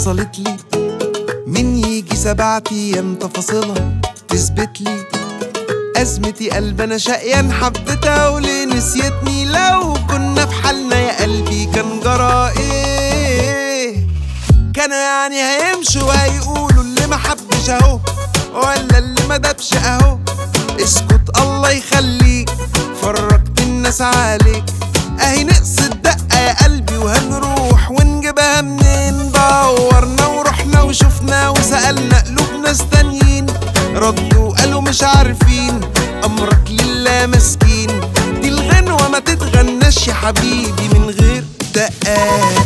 وصلت لي من يجي سبعة أيام تفاصيلها تثبت لي أزمتي قلب أنا شقيان حبتها وليه نسيتني لو كنا في حالنا يا قلبي كان جرى إيه كانوا يعني هيمشوا وهيقولوا اللي ما حبش أهو ولا اللي ما دبش أهو اسكت الله يخليك فرجت الناس عليك اهي نقص الدقة يا قلبي وهنروح ونجيبها منين دورنا ورحنا وشفنا وسألنا قلوب ناس تانيين ردوا قالوا مش عارفين أمرك لله مسكين دي الغنوة ما تتغناش يا حبيبي من غير دقات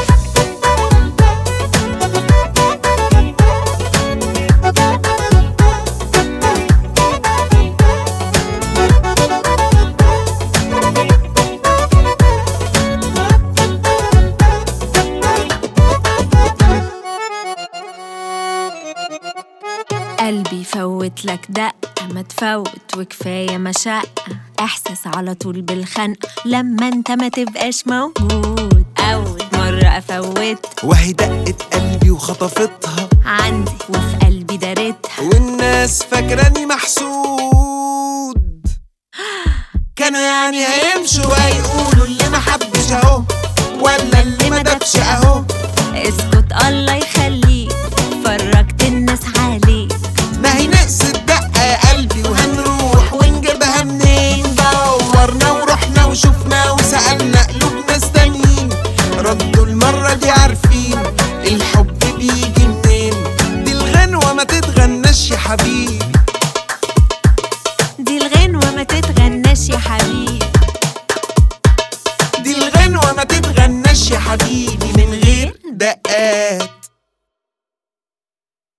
قلبي فوت لك دقة ما تفوت وكفاية مشقة إحساس على طول بالخنقة لما انت ما تبقاش موجود أول مرة أفوت وهي دقت قلبي وخطفتها عندي وفي قلبي دارتها والناس فاكراني محسود كانوا يعني هيمشوا وهيقولوا اللي ما حبش اهو ولا اللي ما دبش اهو اسكت الله يخليك فرجت الناس عليك ما هي نقص الدقة يا قلبي وهنروح ونجيبها منين دورنا ورحنا وشفنا وسألنا قلوب ناس تانيين ردوا المرة دي عارفين الحب بيجي منين دي الغنوة ما تتغناش يا حبيبي دي الغنوة ما تتغناش يا حبيبي دي الغنوة ما تتغناش يا حبيبي من غير دقات